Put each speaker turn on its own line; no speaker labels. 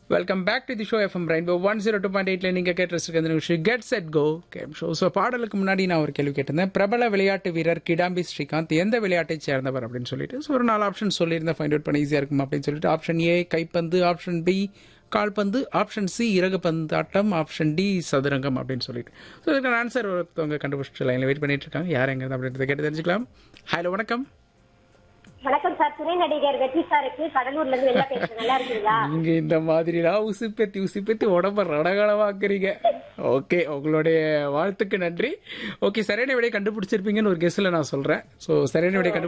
welcome back to the show FM rainbow one zero two point எயிட்ல நீங்க கேட்டு இருக்க இந்த நிகழ்ச்சி get set go game show so பாடலுக்கு முன்னாடி நான் ஒரு கேள்வி கேட்டிருந்தேன் பிரபல விளையாட்டு வீரர் கிடாம்பி ஸ்ரீகாந்த் எந்த விளையாட்டை சேர்ந்தவர் அப்படின்னு சொல்லிட்டு ஸோ ஒரு நாலு ஆப்ஷன் சொல்லியிருந்தேன் ஃபைண்ட் அவுட் பண்ண ஈஸியா இருக்கும் அப்படின்னு சொல்லிட்டு ஆப்ஷன் ஏ கைப்பந்து ஆப்ஷன் பி கால்பந்து ஆப்ஷன் சி இறகுப்பந்தாட்டம் ஆப்ஷன் டி சதுரங்கம் அப்படின்னு சொல்லிட்டு ஸோ இதுக்கான ஆன்சர் ஒருத்தவங்க கண்டுபிடிச்சிட்டு லைனில் வெயிட் பண்ணிட்டு இருக்காங்க யார் எங்க அப்படின்றத கேட்டு தெரிஞ்சுக்கலாம் ஹலோ வணக்கம்
வணக்கம் சார் துணை நடிகர் வெற்றி சாருக்கு கடலூர்ல இருந்து வெளில பேசுறேன் நல்லா இருக்கீங்களா
நீங்க இந்த மாதிரிலாம் உசுப்பேத்தி உசுப்பேத்தி உடம்ப ரணகலமாக்குறீங்க ஓகே உங்களுடைய வாழ்த்துக்கு நன்றி ஓகே சரியான விடையை கண்டுபிடிச்சிருப்பீங்கன்னு ஒரு கெஸ்ல நான் சொல்றேன் ஸோ சரியான விடையை கண்டு